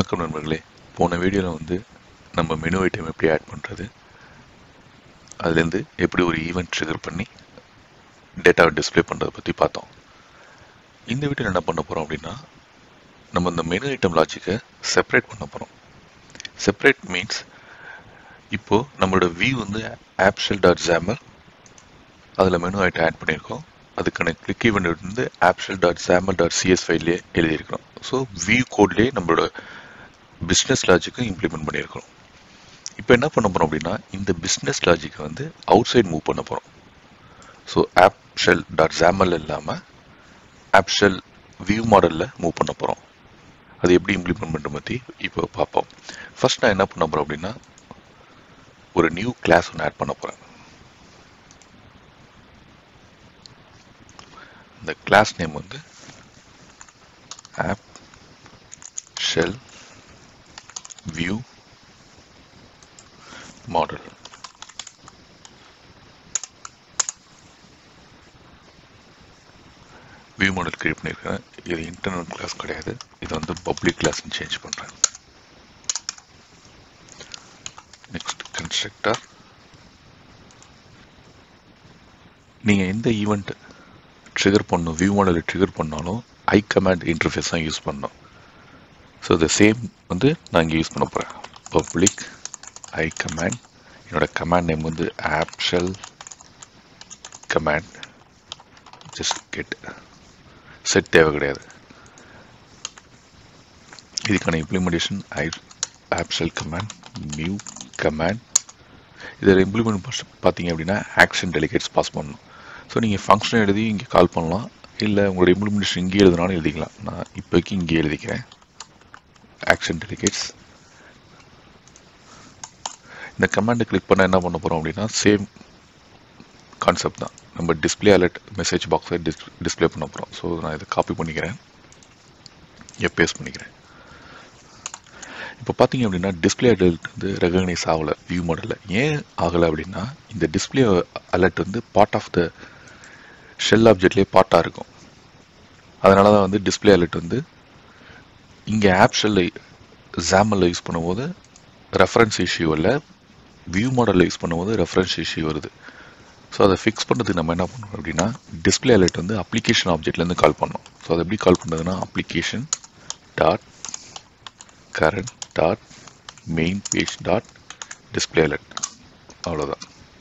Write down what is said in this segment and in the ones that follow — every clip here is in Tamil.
வணக்கம் நண்பர்களே போன வீடியோவில் வந்து நம்ம மெனு ஐட்டம் எப்படி ஆட் பண்ணுறது அதுலேருந்து எப்படி ஒரு ஈவெண்ட் ட்ரிகர் பண்ணி டேட்டாவை டிஸ்ப்ளே பண்ணுறதை பற்றி பார்த்தோம் இந்த வீடியோவில் என்ன பண்ண போகிறோம் அப்படின்னா நம்ம இந்த மெனு ஐட்டம் லாஜிக்கை செப்பரேட் பண்ண போகிறோம் செப்பரேட் மீன்ஸ் இப்போது நம்மளோட வியூ வந்து ஆப்ஷல் டாட் ஜாமர் அதில் மெனு ஐட்டம் ஆட் பண்ணியிருக்கோம் அதுக்கான கிளிக் ஈவெண்ட் வந்து AppShell dot XAML dot CS ஃபைல்லே எழுதியிருக்கிறோம் ஸோ வியூ கோட்லேயே நம்மளோட பிஸ்னஸ் லாஜிக்கை இம்ப்ளிமெண்ட் பண்ணியிருக்கிறோம் இப்போ என்ன பண்ண போகிறோம் அப்படின்னா இந்த பிஸ்னஸ் லாஜிக்கை வந்து அவுட் சைட் மூவ் பண்ண போகிறோம் ஸோ ஆப்ஷல் டாட் ஜாமல் இல்லாமல் ஆப்ஷல் வியூ மாடலில் மூவ் பண்ண போகிறோம் அது எப்படி இம்ப்ளிமெண்ட் பண்ணுற பற்றி இப்போ பார்ப்போம் ஃபர்ஸ்ட் நான் என்ன பண்ண போகிறேன் அப்படின்னா ஒரு நியூ கிளாஸ் ஒன்று ஆட் பண்ண போகிறேன் இந்த கிளாஸ் நேம் வந்து AppShell view model view model create பண்ணியிருக்கேன் இது இன்டர்னல் கிளாஸ் கிடையாது இது வந்து பப்ளிக் கிளாஸ்னு சேஞ்ச் பண்ணுறேன் நெக்ஸ்ட் கன்ஸ்ட்ரக்டர் நீங்கள் எந்த ஈவெண்ட் ட்ரிகர் பண்ணணும் வியூ மாடலில் ட்ரிகர் பண்ணாலும் ஐ கமாண்ட் இன்டர்ஃபேஸ் தான் யூஸ் பண்ணணும் ஸோ த சேம் வந்து நான் இங்கே யூஸ் பண்ண போகிறேன் பப்ளிக் ஐ கமாண்ட் என்னோட கமாண்ட் நேம் வந்து AppShell command just get set தேவை கிடையாது இதுக்கான implementation I AppShell command new command இதில் இம்ப்ளிமெண்ட் பார்த்தீங்க அப்படின்னா ஆக்ஷன் டெலிகேட்ஸ் பாஸ் பண்ணணும் ஸோ நீங்கள் ஃபங்க்ஷன் எழுதி இங்கே கால் பண்ணலாம் இல்லை உங்களோட இம்ப்ளிமெண்டேஷன் இங்கே எழுதினாலும் எழுதிக்கலாம் நான் இப்போக்கி இங்கே எழுதிக்கிறேன் ஆக்ஷன் டெலிகேட்ஸ் இந்த கமாண்டை கிளிக் பண்ண என்ன பண்ண போகிறோம் அப்படின்னா சேம் கான்செப்ட் தான் நம்ம டிஸ்பிளே அலர்ட் மெசேஜ் பாக்ஸை டிஸ் டிஸ்பிளே பண்ண போகிறோம் ஸோ நான் இதை காப்பி பண்ணிக்கிறேன் இங்கே பேஸ்ட் பண்ணிக்கிறேன் இப்போ பார்த்தீங்க அப்படின்னா டிஸ்பிளே அலர்ட் வந்து ரெகனைஸ் ஆகலை வியூ மாடலில் ஏன் ஆகலை அப்படின்னா இந்த டிஸ்பிளே அலர்ட் வந்து பார்ட் ஆஃப் த ஷெல் ஆப்ஜெக்ட்லேயே பார்ட்டாக இருக்கும் அதனால தான் வந்து டிஸ்பிளே அலர்ட் வந்து இங்கே ஆப் ஷெல்லை ஜாமலில் யூஸ் பண்ணும்போது ரெஃபரன்ஸ் இஷ்யூ இல்லை வியூ மாடலில் யூஸ் பண்ணும்போது ரெஃபரன்ஸ் இஷ்யூ வருது ஸோ அதை ஃபிக்ஸ் பண்ணுறதுக்கு நம்ம என்ன பண்ணணும் அப்படின்னா டிஸ்பிளே அலர்ட் வந்து அப்ளிகேஷன் ஆப்ஜெக்ட்லேருந்து கால் பண்ணோம் ஸோ அதை எப்படி கால் பண்ணுறதுன்னா application dot current dot main page dot display alert அவ்வளோதான்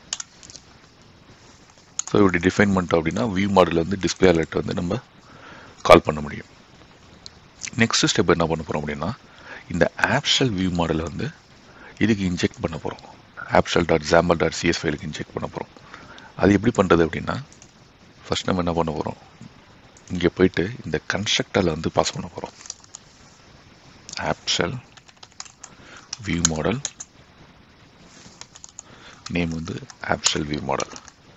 ஸோ இப்படி டிஃபைன் பண்ணிட்டோம் அப்படின்னா வியூ மாடலில் வந்து டிஸ்பிளே அலர்ட் வந்து நம்ம கால் பண்ண முடியும் நெக்ஸ்ட் ஸ்டெப் என்ன பண்ண போகிறோம் அப்படின்னா இந்த ஆப்ஷல் வியூ மாடலை வந்து இதுக்கு இன்ஜெக்ட் பண்ண போகிறோம் AppShell dot XAML dot CS ஃபைலுக்கு இன்ஜெக்ட் பண்ண போகிறோம் அது எப்படி பண்ணுறது அப்படின்னா ஃபர்ஸ்ட் நம்ம என்ன பண்ண போகிறோம் இங்கே போயிட்டு இந்த கன்ஸ்ட்ரக்டரில் வந்து பாஸ் பண்ண போகிறோம் ஆப்ஷல் வியூ மாடல் நேம் வந்து ஆப்ஷல் வியூ மாடல்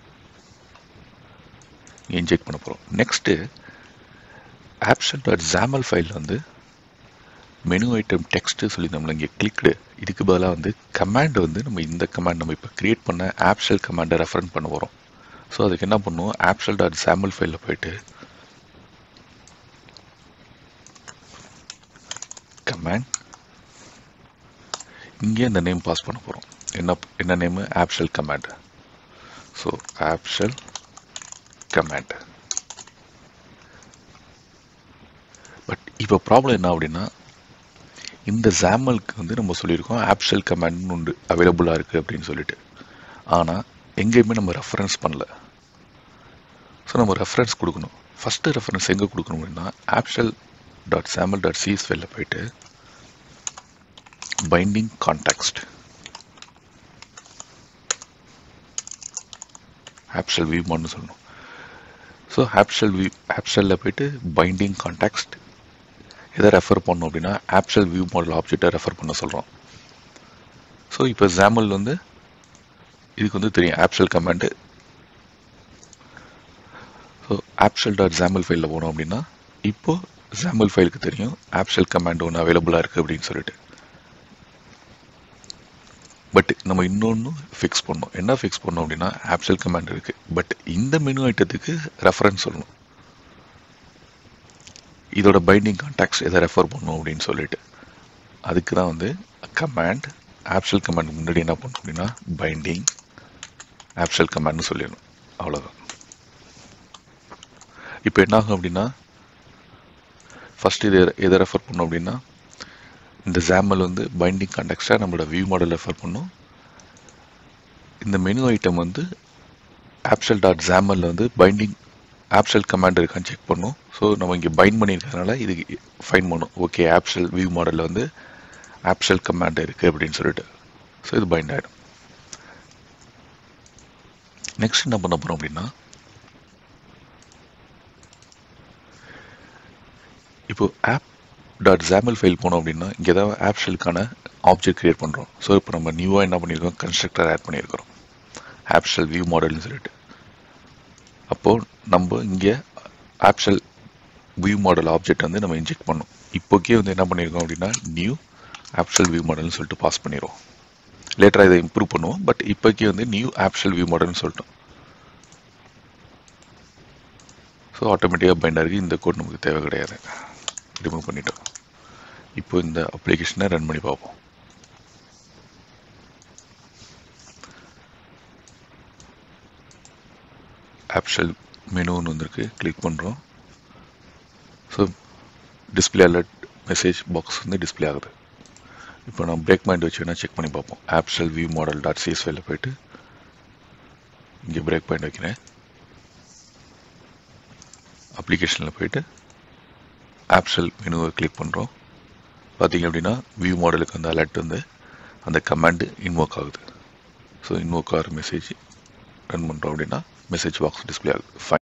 இன்ஜெக்ட் பண்ண போகிறோம் next option dot XAML file வந்து மெனு ஐட்டம் டெக்ஸ்ட்டு சொல்லி நம்மளை இங்கே கிளிக்டு இதுக்கு பதிலாக வந்து கமாண்ட் வந்து நம்ம இந்த கமாண்ட் நம்ம இப்போ கிரியேட் பண்ண ஆப்ஷல் கமாண்டை ரெஃபரன் பண்ண போகிறோம் ஸோ அதுக்கு என்ன பண்ணுவோம் ஆப்ஷல் டாட் ஜாமல் ஃபைலில் போயிட்டு கமாண்ட் இங்கே இந்த நேம் பாஸ் பண்ண போகிறோம் என்ன என்ன name AppShell command so AppShell command but இப்போ ப்ராப்ளம் என்ன அப்படின்னா இந்த ஜாமலுக்கு வந்து நம்ம சொல்லியிருக்கோம் ஆப்ஷல் கமாண்ட்னு உண்டு அவைலபிளாக இருக்குது அப்படின்னு சொல்லிட்டு ஆனால் எங்கேயுமே நம்ம ரெஃபரன்ஸ் பண்ணல ஸோ நம்ம ரெஃபரன்ஸ் கொடுக்கணும் ஃபஸ்ட்டு ரெஃபரன்ஸ் எங்கே கொடுக்கணும் அப்படின்னா AppShell dot XAML dot CS ஃபைலில் போயிட்டு பைண்டிங் கான்டாக்ஸ்ட் ஆப்ஷல் வியூ மாடல்னு சொல்லணும் ஸோ ஆப்ஷல் வியூ ஆப்ஷலில் போயிட்டு பைண்டிங் கான்டாக்ஸ்ட் எதை ரெஃபர் பண்ணோம் அப்படின்னா ஆப்ஷல் வியூ மாடல் ஆப்ஜெக்டை ரெஃபர் பண்ண சொல்கிறோம் ஸோ இப்போ ஜாமல் வந்து இதுக்கு வந்து தெரியும் AppShell command so AppShell dot XAML ஃபைலில் போனோம் அப்படின்னா இப்போ ஜாமல் ஃபைலுக்கு தெரியும் ஆப்ஷல் கமாண்ட் ஒன்று அவைலபிளாக இருக்குது அப்படின்னு சொல்லிட்டு பட் நம்ம இன்னொன்று ஃபிக்ஸ் பண்ணோம் என்ன ஃபிக்ஸ் பண்ணோம் அப்படின்னா ஆப்ஷல் கமாண்ட் இருக்குது பட் இந்த மெனு ஐட்டத்துக்கு ரெஃபரன்ஸ் சொல்லணும் இதோட பைண்டிங் கான்டாக்ட்ஸ் எதை ரெஃபர் பண்ணும் அப்படின்னு சொல்லிட்டு அதுக்கு தான் வந்து கமாண்ட் ஆப்ஷல் கமாண்ட் முன்னாடி என்ன பண்ணணும் அப்படின்னா பைண்டிங் ஆப்ஷல் கமாண்ட்னு சொல்லிடணும் அவ்வளோதான் இப்போ என்ன ஆகும் அப்படின்னா ஃபர்ஸ்ட் இது எதை ரெஃபர் பண்ணோம் அப்படின்னா இந்த ஜாமல் வந்து பைண்டிங் கான்டெக்ஸ்டாக நம்மளோட வியூ மாடல் ரெஃபர் பண்ணும் இந்த மெனு ஐட்டம் வந்து ஆப்ஷல் டாட் ஜாமலில் வந்து பைண்டிங் ஆப்ஷல் கமாண்ட் இருக்கான்னு செக் பண்ணும் ஸோ நம்ம இங்கே பைண்ட் பண்ணியிருக்கிறதுனால இது ஃபைன் பண்ணும் ஓகே ஆப்ஷல் வியூ மாடலில் வந்து ஆப்ஷல் கமாண்ட் இருக்குது அப்படின்னு சொல்லிட்டு ஸோ இது பைண்ட் ஆகிடும் நெக்ஸ்ட் என்ன பண்ண போகிறோம் அப்படின்னா இப்போ ஆப் டாட் ஜாமல் ஃபைல் போனோம் அப்படின்னா இங்கே தான் ஆப் ஷெல்லுக்கான ஆப்ஜெக்ட் கிரியேட் பண்ணுறோம் ஸோ இப்போ நம்ம நியூவாக என்ன பண்ணியிருக்கோம் கன்ஸ்ட்ரக்டர் ஆட் பண்ணியிருக்கிறோம் ஆப் ஷெல் வியூ மாடல்னு சொல்லிட்டு அப்போது நம்ம இங்கே AppShell view model object வந்து நம்ம இன்ஜெக்ட் பண்ணோம் இப்போக்கே வந்து என்ன பண்ணியிருக்கோம் அப்படின்னா நியூ ஆப்ஷல் வியூ மாடல்னு சொல்லிட்டு பாஸ் பண்ணிடுவோம் லேட்டராக இதை இம்ப்ரூவ் பண்ணுவோம் பட் இப்போக்கே வந்து நியூ ஆப்ஷல் வியூ மாடல்னு சொல்லிட்டோம் ஸோ ஆட்டோமேட்டிக்காக பைண்ட் ஆகி இந்த கோட் நமக்கு தேவை கிடையாது ரிமூவ் பண்ணிட்டோம் இப்போ இந்த அப்ளிகேஷனை ரன் பண்ணி பார்ப்போம் ஆப்ஷல் மெனுன்னு வந்திருக்கு கிளிக் பண்ணுறோம் so display alert message box வந்து டிஸ்பிளே ஆகுது இப்போ நான் பிரேக் பாயிண்ட் வச்சு வேணால் செக் பண்ணி பார்ப்போம் AppShell view model dot CS ஃபைல போயிட்டு இங்கே பிரேக் பாயிண்ட் வைக்கிறேன் அப்ளிகேஷனில் போயிட்டு ஆப்ஷல் மெனுவை கிளிக் பண்ணுறோம் பார்த்தீங்க அப்படின்னா வியூ மாடலுக்கு அந்த அலர்ட் வந்து அந்த கமாண்டு இன்வோக் ஆகுது ஸோ இன்வோக் ஆகிற மெசேஜ் ரன் பண்ணுறோம் அப்படின்னா மெசேஜ் பாக்ஸ் டிஸ்பிளே ஆகுது ஃபைன்